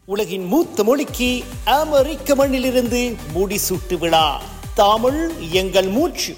உலகின் மூத்த மொழிக்கு அமெரிக்க மண்ணிலிருந்து முடிசூட்டு விழா தமிழ் எங்கள் மூச்சு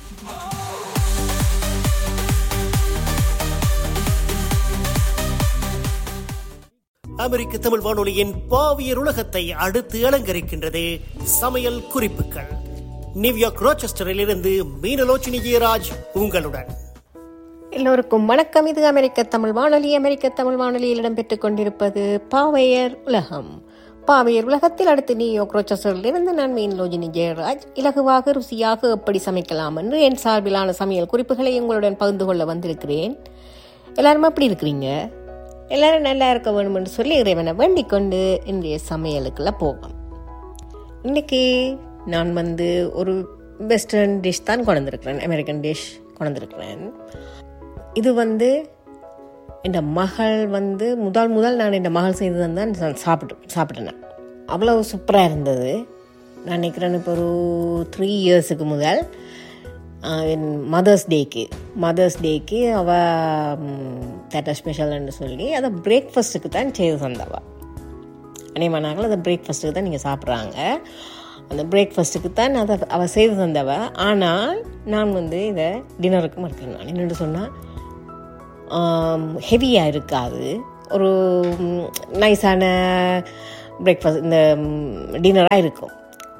அமெரிக்க தமிழ் வானொலியின் பாவியர் உலகத்தை அடுத்து அலங்கரிக்கின்றது சமையல் குறிப்புகள் நியூயார்க் ரோச்செஸ்டரில் இருந்து மீனலோச்சினி ஜெயராஜ் உங்களுடன் எல்லோருக்கும் வணக்கம் இது அமெரிக்க தமிழ் வானொலி அமெரிக்க தமிழ் வானொலியில் இடம்பெற்றுக் கொண்டிருப்பது பாவையர் உலகம் பாவையர் உலகத்தில் அடுத்து நியூயார்க் ரோச்சஸரில் இருந்து நான் மீன் லோஜினி ஜெயராஜ் இலகுவாக ருசியாக எப்படி சமைக்கலாம் என்று என் சார்பிலான சமையல் குறிப்புகளை உங்களுடன் பகிர்ந்து கொள்ள வந்திருக்கிறேன் எல்லாரும் எப்படி இருக்கிறீங்க எல்லாரும் நல்லா இருக்க வேண்டும் என்று சொல்லி இறைவனை வேண்டிக் கொண்டு இன்றைய சமையலுக்குள்ள போவோம் இன்னைக்கு நான் வந்து ஒரு வெஸ்டர்ன் டிஷ் தான் கொண்டு வந்திருக்கிறேன் அமெரிக்கன் டிஷ் கொண்டு வந்திருக்கிறேன் இது வந்து என் மகள் வந்து முதல் முதல் நான் என் மகள் செய்தது தான் நான் சாப்பிட்டு சாப்பிட்டேன் அவ்வளோ சூப்பராக இருந்தது நான் நினைக்கிறேன் இப்போ ஒரு த்ரீ இயர்ஸுக்கு முதல் ஆஹ், என் மதர்ஸ் டேக்கு மதர்ஸ் டேக்கு அவள் தேட்டா ஸ்பெஷல்னு சொல்லி அதை பிரேக்ஃபாஸ்ட்டுக்கு தான் செய்து தந்தவா அனைவனாக்கள் அதை பிரேக்ஃபாஸ்ட்டுக்கு தான் நீங்கள் சாப்பிட்றாங்க அந்த பிரேக்ஃபாஸ்ட்டுக்கு தான் அதை அவள் செய்து தந்தவ ஆனால் நான் வந்து இதை டின்னருக்கு மறுக்கிறேன் நான் என்னென்னு சொன்னால் ஹெவியாக இருக்காது ஒரு நைஸான பிரேக்ஃபாஸ்ட் இந்த டின்னராக இருக்கும்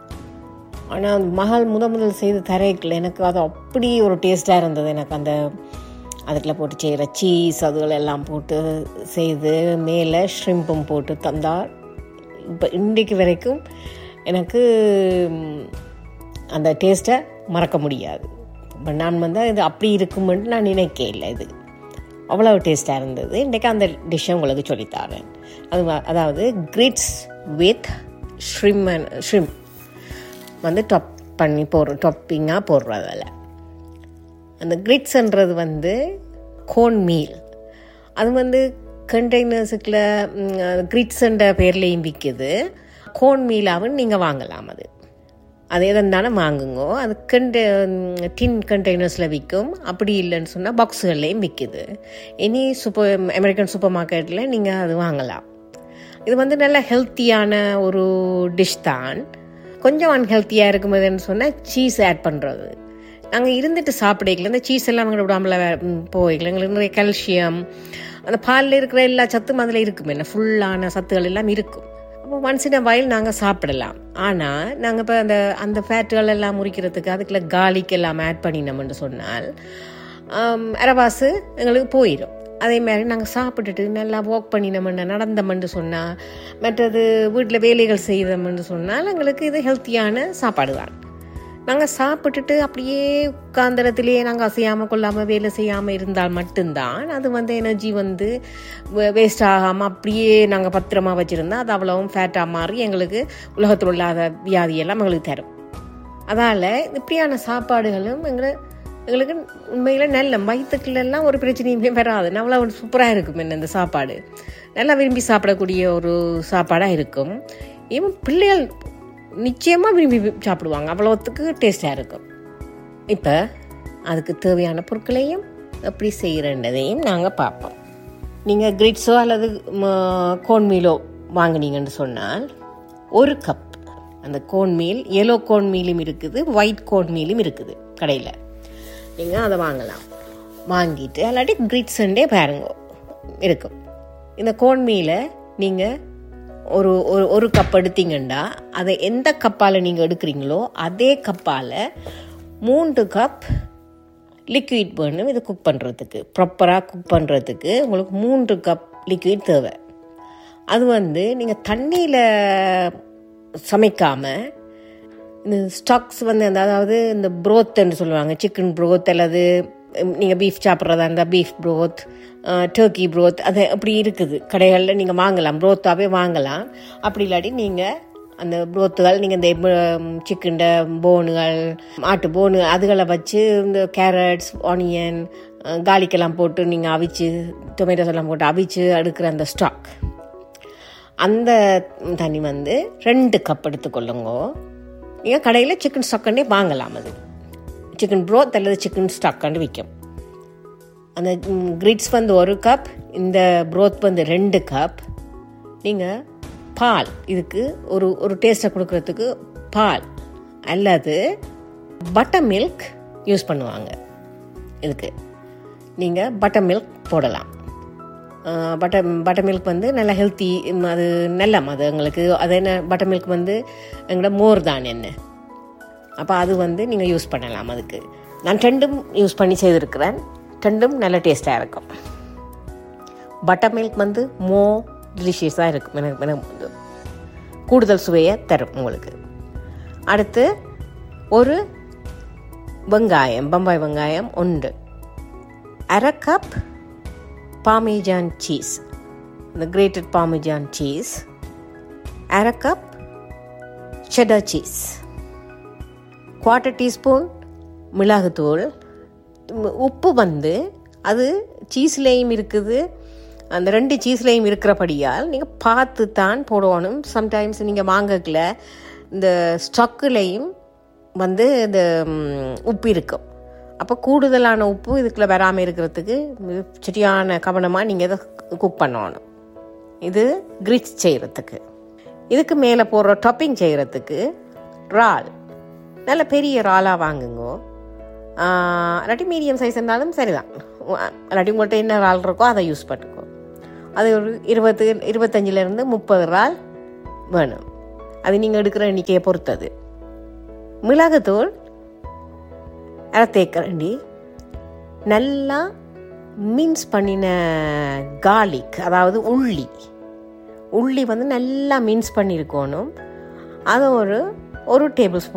ஆனால் மகள் முத முதல் செய்து தரைக்கில் எனக்கு அது அப்படி ஒரு டேஸ்ட்டாக இருந்தது எனக்கு அந்த அதுக்குள்ள போட்டு செய்கிற சீஸ் அதுகள் எல்லாம் போட்டு செய்து மேலே ஷ்ரிம்பும் போட்டு தந்தால் இப்போ இன்றைக்கு வரைக்கும் எனக்கு ம், அந்த டேஸ்ட்டை மறக்க முடியாது இப்போ நான் வந்து இது அப்படி இருக்குமென்று நான் நினைக்க இல்லை இது அவ்வளோ டேஸ்ட்டாக இருந்தது இன்றைக்கு அந்த டிஷ்ஷை உங்களுக்கு சொல்லித்தாரேன் அது வ- அதாவது கிரிட்ஸ் வித் ஷ்ரிம் ஷ்ரிம் வந்து டாப் பண்ணி போடுற டாப்பிங்காக போடுறது அதில் அந்த கிரிட்ஸ்ன்றது வந்து கோன் மீல் அது வந்து கண்டெய்னர்ஸுக்குள்ள கிரிட்ஸ்ன்ற பேர்லேயும் விற்கிது கோன் மீலாவும் நீங்கள் வாங்கலாம் அது அது எதாலும் வாங்குங்க அது கண்ட டின் கண்டெய்னர்ஸில் விற்கும் அப்படி இல்லைன்னு சொன்னால் பாக்ஸுகள்லேயும் விற்கிது இனி சூப்பர் அமெரிக்கன் சூப்பர் மார்க்கெட்டில் நீங்கள் அது வாங்கலாம் இது வந்து நல்ல ஹெல்த்தியான ஒரு டிஷ் தான் கொஞ்சம் அன்ஹெல்த்தியாக இருக்கும்போதுன்னு சொன்னால் சீஸ் ஆட் பண்ணுறது நாங்கள் இருந்துட்டு சாப்பிடல இந்த சீஸ் எல்லாம் எங்களை விடாமல் போய்க்கல எங்களுக்கு நிறைய கால்சியம் அந்த பாலில் இருக்கிற எல்லா சத்தும் அதில் இருக்கும் என்ன ஃபுல்லான சத்துகள் எல்லாம் இருக்கும் அப்போ ஒன்ஸ் இன் வயல் நாங்கள் சாப்பிடலாம் ஆனால் நாங்கள் இப்போ அந்த அந்த ஃபேட்டுகள் எல்லாம் முறிக்கிறதுக்கு அதுக்குள்ள garlic எல்லாம் ஆட் பண்ணினோம்னு சொன்னால் ஆம், அரவாசு எங்களுக்கு போயிடும் அதே மாதிரி நாங்கள் சாப்பிட்டுட்டு நல்லா வாக் பண்ணினோம்னு நடந்தோம்னு சொன்னால் மற்றது வீட்டில் வேலைகள் செய்தோம்னு சொன்னால் எங்களுக்கு இது ஹெல்த்தியான சாப்பாடு தான் நாங்கள் சாப்பிட்டுட்டு அப்படியே உட்காந்தரத்திலேயே நாங்கள் அசையாமல் கொள்ளாமல் வேலை செய்யாமல் இருந்தால் மட்டும்தான் அது வந்து எனர்ஜி வந்து வேஸ்ட் ஆகாமல் அப்படியே நாங்கள் பத்திரமா வச்சுருந்தா அது அவ்வளவும் ஃபேட்டாக மாறி எங்களுக்கு உலகத்தில் இல்லாத வியாதியெல்லாம் எங்களுக்கு தரும் அதால் இப்படியான சாப்பாடுகளும் எங்களை எங்களுக்கு உண்மையில் நல்ல வயிற்றுக்குள்ளெல்லாம் ஒரு பிரச்சனையுமே வராது நல்லா ஒரு சூப்பராக இருக்கும் என்ன இந்த சாப்பாடு நல்லா விரும்பி சாப்பிடக்கூடிய ஒரு சாப்பாடாக இருக்கும் ஈவன் பிள்ளைகள் நிச்சயமாக விரும்பி சாப்பிடுவாங்க அவ்வளோத்துக்கு டேஸ்டாக இருக்கும் இப்போ அதுக்கு தேவையான பொருட்களையும் எப்படி செய்கிறன்றதையும் நாங்கள் பார்ப்போம் நீங்கள் கிரிட்ஸோ அல்லது கோன் மீலோ வாங்குனீங்கன்னு சொன்னால் ஒரு கப் அந்த கோன் மீல் எல்லோ கோன் மீலும் இருக்குது ஒயிட் கோன் மீலும் இருக்குது கடையில் நீங்கள் அதை வாங்கலாம் வாங்கிட்டு அல்லாட்டி கிரிட்ஸண்டே பாருங்க இருக்கும் இந்த கோன் மீலை நீங்கள் ஒரு ஒரு ஒரு கப் எடுத்தீங்கன்னா அதை எந்த கப்பால் நீங்கள் எடுக்கிறீங்களோ அதே கப்பால் மூன்று கப் லிக்விட் வேணும் இது குக் பண்ணுறதுக்கு ப்ராப்பராக குக் பண்ணுறதுக்கு உங்களுக்கு மூன்று கப் லிக்விட் தேவை அது வந்து நீங்கள் தண்ணியில் சமைக்காமல் இந்த ஸ்டாக்ஸ் வந்து அந்த அதாவது இந்த ப்ரோத்துன்னு சொல்லுவாங்க சிக்கன் ப்ரோத் அல்லது நீங்கள் பீஃப் சாப்பிட்றதா இருந்தால் பீஃப் ப்ரோத் டர்க்கி ப்ரோத் அது அப்படி இருக்குது கடைகளில் நீங்கள் வாங்கலாம் ப்ரோத்தாவே வாங்கலாம் அப்படி இல்லாட்டி நீங்கள் அந்த ப்ரோத்துகள் நீங்கள் இந்த சிக்கன் போனுகள் ஆட்டு போனு அதுகளை வச்சு இந்த கேரட்ஸ் ஆனியன் காலிக்கெல்லாம் போட்டு நீங்கள் அவிச்சு டொமேட்டோஸ் எல்லாம் போட்டு அவிச்சு எடுக்கிற அந்த ஸ்டாக் அந்த தண்ணி வந்து ரெண்டு கப் எடுத்துக்கொள்ளுங்க நீங்கள் கடையில் சிக்கன் ஸ்டாக்கண்டே வாங்கலாம் அது சிக்கன் ப்ரோத் அல்லது சிக்கன் ஸ்டாக்காண்டு விற்கும் அந்த கிரிட்ஸ் வந்து ஒரு கப் இந்த ப்ரோத் வந்து ரெண்டு கப் நீங்கள் பால் இதுக்கு ஒரு ஒரு டேஸ்ட்டை கொடுக்கறதுக்கு பால் அல்லது பட்டர் மில்க் யூஸ் பண்ணுவாங்க இதுக்கு நீங்கள் பட்டர் மில்க் போடலாம் பட்டர் பட்டர் மில்க் வந்து நல்லா ஹெல்த்தி அது நல்லம் அது எங்களுக்கு அது என்ன பட்டர் மில்க் வந்து எங்களோட மோர் தான் என்ன அப்போ அது வந்து நீங்கள் யூஸ் பண்ணலாம் அதுக்கு நான் ரெண்டும் யூஸ் பண்ணி செய்திருக்கிறேன் ரெண்டும் நல்ல டேஸ்ட்டாக இருக்கும் பட்டர் மில்க் வந்து மோ டெலிஷியஸாக இருக்கும் எனக்கு எனக்கு கூடுதல் சுவையை தரும் உங்களுக்கு அடுத்து ஒரு வெங்காயம் பம்பாய் வெங்காயம் உண்டு அரை கப் பார்மிஜான் சீஸ் இந்த கிரேட்டட் பார்மிஜான் சீஸ் அரை cup cheddar cheese quarter teaspoon மிளகுத்தூள் உப்பு வந்து அது சீஸ்லேயும் இருக்குது அந்த ரெண்டு சீஸ்லேயும் இருக்கிறபடியால் நீங்கள் பார்த்து தான் போடணும் சம்டைம்ஸ் நீங்கள் வாங்கக்கில் இந்த ஸ்டக்குலேயும் வந்து இந்த உப்பு இருக்கும் அப்போ கூடுதலான உப்பு இதுக்குள்ளே வராமல் இருக்கிறதுக்கு சரியான கவனமாக நீங்கள் இதை குக் பண்ணணும் இது கிரிச் செய்கிறதுக்கு இதுக்கு மேலே போடுற டாப்பிங் செய்கிறதுக்கு இறால் நல்ல பெரிய இறாலாக வாங்குங்க இல்லாட்டி மீடியம் சைஸ் இருந்தாலும் சரிதான் இல்லாட்டி உங்கள்கிட்ட என்ன இறால் இருக்கோ அதை யூஸ் பண்ணிக்கோ அது ஒரு இருபது இருபத்தஞ்சிலேருந்து முப்பது இறால் வேணும் அது நீங்கள் எடுக்கிற எண்ணிக்கையை பொறுத்தது மிளகுத்தூள் அரை தேக்கரண்டி நல்லா மின்ஸ் பண்ணின கார்லிக் அதாவது உள்ளி உள்ளி வந்து நல்லா மின்ஸ் பண்ணியிருக்கணும் அதை ஒரு ஒரு டேபிள் ஸ்பூன்